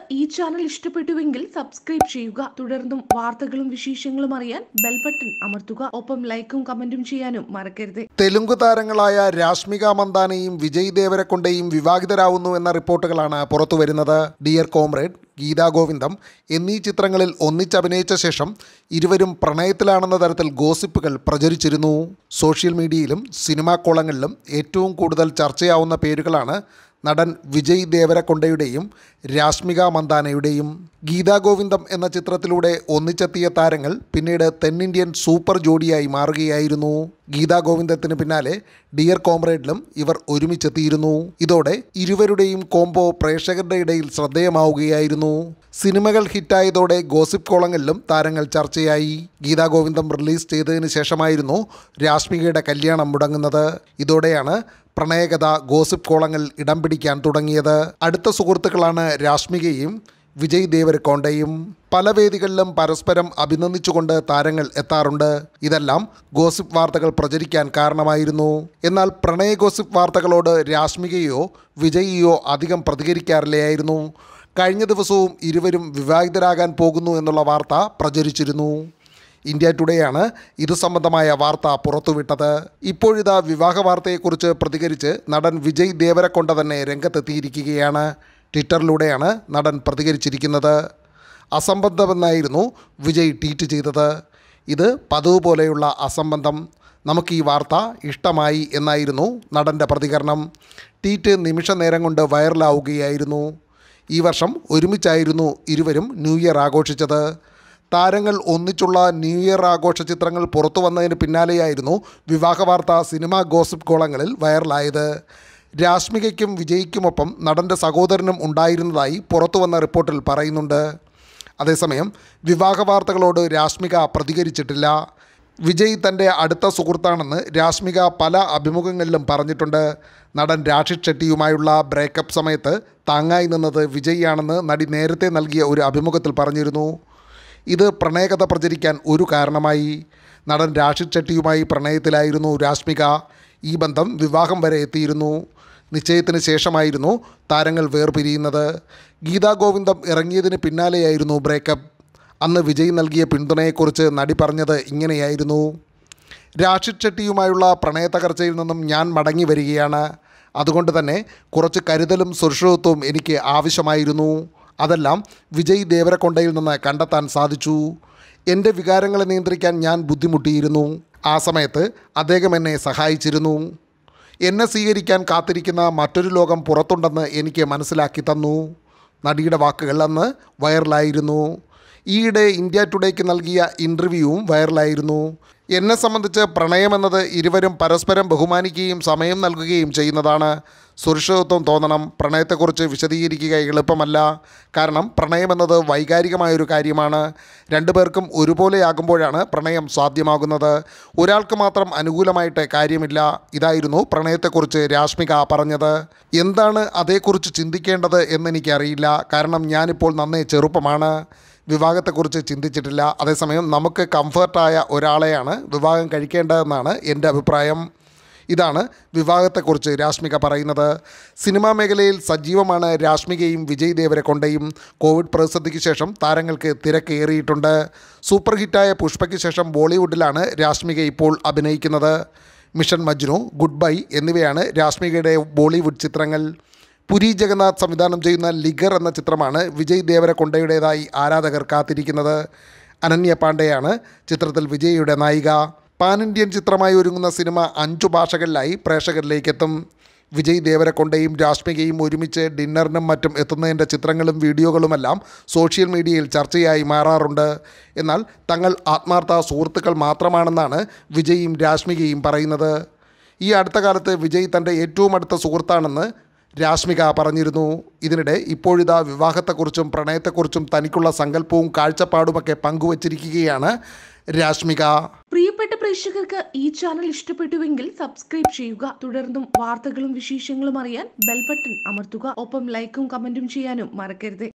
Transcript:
ഈ ചാനൽ ഇഷ്ടപ്പെട്ടുവെങ്കിൽ സബ്സ്ക്രൈബ് ചെയ്യുക തുടർന്നും വാർത്തകളും വിശേഷങ്ങളും അറിയാൻ ബെൽ ബട്ടൺ അമർത്തുക ഒപ്പം ലൈക്കും കമന്റും ചെയ്യാനും മറക്കരുത് തെലുങ്ക് താരങ്ങളായ രാഷ്മിക മന്ദാനയും വിജയ് ദേവരക്കൊണ്ടയും വിവാഹിതരാവുന്നു എന്ന റിപ്പോർട്ടുകളാണ് പുറത്തുവരുന്നത് ഡിയർ കോമ്രേഡ് ഗീതാ ഗോവിന്ദം എന്നീ ചിത്രങ്ങളിൽ ഒന്നിച്ചഭിനയിച്ച ശേഷം ഇരുവരും പ്രണയത്തിലാണെന്ന തരത്തിൽ ഗോസിപ്പുകൾ പ്രചരിച്ചിരുന്നു സോഷ്യൽ മീഡിയയിലും സിനിമാ കോളങ്ങളിലും ഏറ്റവും കൂടുതൽ ചർച്ചയാവുന്ന പേരുകളാണ് നടൻ വിജയ് ദേവരക്കൊണ്ടയുടെയും രാഷ്മിക മന്ദാനയുടെയും ഗീതാ ഗോവിന്ദം എന്ന ചിത്രത്തിലൂടെ ഒന്നിച്ചെത്തിയ താരങ്ങൾ പിന്നീട് തെന്നിന്ത്യൻ സൂപ്പർ ജോഡിയായി മാറുകയായിരുന്നു ഗീതാ ഗോവിന്ദത്തിന് പിന്നാലെ ഡിയർ കോമ്രേഡിലും ഇവർ ഒരുമിച്ചെത്തിയിരുന്നു ഇതോടെ ഇരുവരുടെയും കോംബോ പ്രേക്ഷകരുടെ ഇടയിൽ ശ്രദ്ധേയമാവുകയായിരുന്നു സിനിമകൾ ഹിറ്റായതോടെ ഗോസിപ്പ് കോളങ്ങളിലും താരങ്ങൾ ചർച്ചയായി ഗീതാ ഗോവിന്ദം റിലീസ് ചെയ്തതിന് ശേഷമായിരുന്നു രാഷ്മികയുടെ കല്യാണം മുടങ്ങുന്നത് ഇതോടെയാണ് പ്രണയകഥ ഗോസിപ്പ് കോളങ്ങൾ ഇടം പിടിക്കാൻ തുടങ്ങിയത് അടുത്ത സുഹൃത്തുക്കളാണ് രാഷ്മികയും വിജയ് ദേവരക്കൊണ്ടയും പല വേദികളിലും പരസ്പരം അഭിനന്ദിച്ചുകൊണ്ട് താരങ്ങൾ എത്താറുണ്ട് ഇതെല്ലാം ഗോസിപ്പ് വാർത്തകൾ പ്രചരിക്കാൻ കാരണമായിരുന്നു എന്നാൽ പ്രണയ ഗോസിപ്പ് വാർത്തകളോട് രാഷ്മികയോ വിജയിയോ അധികം പ്രതികരിക്കാറില്ലായിരുന്നു കഴിഞ്ഞ ദിവസവും ഇരുവരും വിവാഹിതരാകാൻ പോകുന്നു എന്നുള്ള വാർത്ത പ്രചരിച്ചിരുന്നു ഇന്ത്യ ടുഡേയാണ് ഇത് സംബന്ധമായ വാർത്ത പുറത്തുവിട്ടത് ഇപ്പോഴിതാ വിവാഹ വാർത്തയെക്കുറിച്ച് പ്രതികരിച്ച് നടൻ വിജയ് ദേവരക്കൊണ്ട തന്നെ രംഗത്തെത്തിയിരിക്കുകയാണ് ട്വിറ്ററിലൂടെയാണ് നടൻ പ്രതികരിച്ചിരിക്കുന്നത് അസംബന്ധമെന്നായിരുന്നു വിജയ് ട്വീറ്റ് ചെയ്തത് ഇത് പതിവ് പോലെയുള്ള അസംബന്ധം നമുക്ക് ഈ വാർത്ത ഇഷ്ടമായി എന്നായിരുന്നു നടൻ്റെ പ്രതികരണം ട്വീറ്റ് നിമിഷ നേരം കൊണ്ട് വൈറലാവുകയായിരുന്നു ഈ വർഷം ഒരുമിച്ചായിരുന്നു ഇരുവരും ന്യൂ ഇയർ ആഘോഷിച്ചത് താരങ്ങൾ ഒന്നിച്ചുള്ള ന്യൂ ഇയർ ആഘോഷ ചിത്രങ്ങൾ പുറത്തു വന്നതിന് പിന്നാലെയായിരുന്നു വിവാഹ വാർത്ത സിനിമാ ഗോസിപ്പ് കോളങ്ങളിൽ വൈറലായത് രാഷ്മികയ്ക്കും വിജയ്ക്കുമൊപ്പം നടൻ്റെ സഹോദരനും ഉണ്ടായിരുന്നതായി പുറത്തു വന്ന റിപ്പോർട്ടിൽ പറയുന്നുണ്ട് അതേസമയം വിവാഹ വാർത്തകളോട് രാഷ്മിക പ്രതികരിച്ചിട്ടില്ല വിജയ് തൻ്റെ അടുത്ത സുഹൃത്താണെന്ന് രാഷ്മിക പല അഭിമുഖങ്ങളിലും പറഞ്ഞിട്ടുണ്ട് നടൻ രാഷിദ് ഷെട്ടിയുമായുള്ള ബ്രേക്കപ്പ് സമയത്ത് താങ്ങായി നിന്നത് വിജയ്യാണെന്ന് നടി നേരത്തെ നൽകിയ ഒരു അഭിമുഖത്തിൽ പറഞ്ഞിരുന്നു ഇത് പ്രണയകഥ പ്രചരിക്കാൻ ഒരു കാരണമായി നടൻ രാഷിദ് ഷെട്ടിയുമായി പ്രണയത്തിലായിരുന്നു രാഷ്മിക ഈ ബന്ധം വിവാഹം വരെ എത്തിയിരുന്നു നിശ്ചയത്തിന് ശേഷമായിരുന്നു താരങ്ങൾ വേർപിരിയുന്നത് ഗീതാ ഗോവിന്ദം ഇറങ്ങിയതിന് പിന്നാലെയായിരുന്നു ബ്രേക്കപ്പ് അന്ന് വിജയ് നൽകിയ പിന്തുണയെക്കുറിച്ച് നടി പറഞ്ഞത് ഇങ്ങനെയായിരുന്നു രാഷിദ് ഷെട്ടിയുമായുള്ള പ്രണയത്തകർച്ചയിൽ നിന്നും ഞാൻ മടങ്ങി വരികയാണ് അതുകൊണ്ട് തന്നെ കുറച്ച് കരുതലും സുരക്ഷിതത്വവും എനിക്ക് ആവശ്യമായിരുന്നു അതെല്ലാം വിജയ് ദേവരക്കൊണ്ടയിൽ നിന്ന് കണ്ടെത്താൻ സാധിച്ചു എൻ്റെ വികാരങ്ങളെ നിയന്ത്രിക്കാൻ ഞാൻ ബുദ്ധിമുട്ടിയിരുന്നു ആ സമയത്ത് അദ്ദേഹം എന്നെ സഹായിച്ചിരുന്നു എന്നെ സ്വീകരിക്കാൻ കാത്തിരിക്കുന്ന മറ്റൊരു ലോകം പുറത്തുണ്ടെന്ന് എനിക്ക് മനസ്സിലാക്കി തന്നു നടിയുടെ വാക്കുകൾ അന്ന് വൈറലായിരുന്നു ഈയിടെ ഇന്ത്യ ടുഡേക്ക് നൽകിയ ഇൻ്റർവ്യൂവും വൈറലായിരുന്നു എന്നെ സംബന്ധിച്ച് പ്രണയമെന്നത് ഇരുവരും പരസ്പരം ബഹുമാനിക്കുകയും സമയം നൽകുകയും ചെയ്യുന്നതാണ് സുരക്ഷിതത്വം തോന്നണം പ്രണയത്തെക്കുറിച്ച് വിശദീകരിക്കുക എളുപ്പമല്ല കാരണം പ്രണയമെന്നത് വൈകാരികമായൊരു കാര്യമാണ് രണ്ടുപേർക്കും ഒരുപോലെയാകുമ്പോഴാണ് പ്രണയം സാധ്യമാകുന്നത് ഒരാൾക്ക് മാത്രം അനുകൂലമായിട്ട് കാര്യമില്ല ഇതായിരുന്നു പ്രണയത്തെക്കുറിച്ച് രാഷ്മിക പറഞ്ഞത് എന്താണ് അതേക്കുറിച്ച് ചിന്തിക്കേണ്ടത് എന്നെനിക്കറിയില്ല കാരണം ഞാനിപ്പോൾ നന്നേ ചെറുപ്പമാണ് വിവാഹത്തെക്കുറിച്ച് ചിന്തിച്ചിട്ടില്ല അതേസമയം നമുക്ക് കംഫർട്ടായ ഒരാളെയാണ് വിവാഹം കഴിക്കേണ്ടതെന്നാണ് എൻ്റെ അഭിപ്രായം ഇതാണ് വിവാഹത്തെക്കുറിച്ച് രാഷ്മിക പറയുന്നത് സിനിമാ മേഖലയിൽ സജീവമാണ് രാഷ്മികയും വിജയ് ദേവരക്കൊണ്ടയും കോവിഡ് പ്രതിസന്ധിക്ക് ശേഷം താരങ്ങൾക്ക് തിരക്കേറിയിട്ടുണ്ട് സൂപ്പർ ഹിറ്റായ പുഷ്പയ്ക്ക് ശേഷം ബോളിവുഡിലാണ് രാഷ്മിക ഇപ്പോൾ അഭിനയിക്കുന്നത് മിഷൻ മജ്നു ഗുഡ് ബൈ എന്നിവയാണ് രാഷ്മികയുടെ ബോളിവുഡ് ചിത്രങ്ങൾ പുരി ജഗന്നാഥ് സംവിധാനം ചെയ്യുന്ന ലിഗർ എന്ന ചിത്രമാണ് വിജയ് ദേവരക്കൊണ്ടയുടേതായി ആരാധകർ കാത്തിരിക്കുന്നത് അനന്യ പാണ്ഡെയാണ് ചിത്രത്തിൽ വിജയിയുടെ നായിക പാൻ ഇന്ത്യൻ ചിത്രമായി ഒരുങ്ങുന്ന സിനിമ അഞ്ചു ഭാഷകളിലായി പ്രേക്ഷകരിലേക്ക് എത്തും വിജയ് ദേവരക്കൊണ്ടയും രാഷ്മികയും ഒരുമിച്ച് ഡിന്നറിനും മറ്റും എത്തുന്നതിൻ്റെ ചിത്രങ്ങളും വീഡിയോകളുമെല്ലാം സോഷ്യൽ മീഡിയയിൽ ചർച്ചയായി മാറാറുണ്ട് എന്നാൽ തങ്ങൾ ആത്മാർത്ഥ സുഹൃത്തുക്കൾ മാത്രമാണെന്നാണ് വിജയും രാഷ്മികയും പറയുന്നത് ഈ അടുത്ത കാലത്ത് വിജയ് തൻ്റെ ഏറ്റവും അടുത്ത സുഹൃത്താണെന്ന് രാഷ്മിക പറഞ്ഞിരുന്നു ഇതിനിടെ ഇപ്പോഴിതാ വിവാഹത്തെക്കുറിച്ചും പ്രണയത്തെക്കുറിച്ചും തനിക്കുള്ള സങ്കല്പവും കാഴ്ചപ്പാടുമൊക്കെ പങ്കുവച്ചിരിക്കുകയാണ് രാഷ്മിക പ്രിയപ്പെട്ട പ്രേക്ഷകർക്ക് ഈ ചാനൽ ഇഷ്ടപ്പെട്ടുവെങ്കിൽ സബ്സ്ക്രൈബ് ചെയ്യുക തുടർന്നും വാർത്തകളും വിശേഷങ്ങളും അറിയാൻ ബെൽ ബട്ടൺ അമർത്തുക ഒപ്പം ലൈക്കും കമന്റും ചെയ്യാനും മറക്കരുത്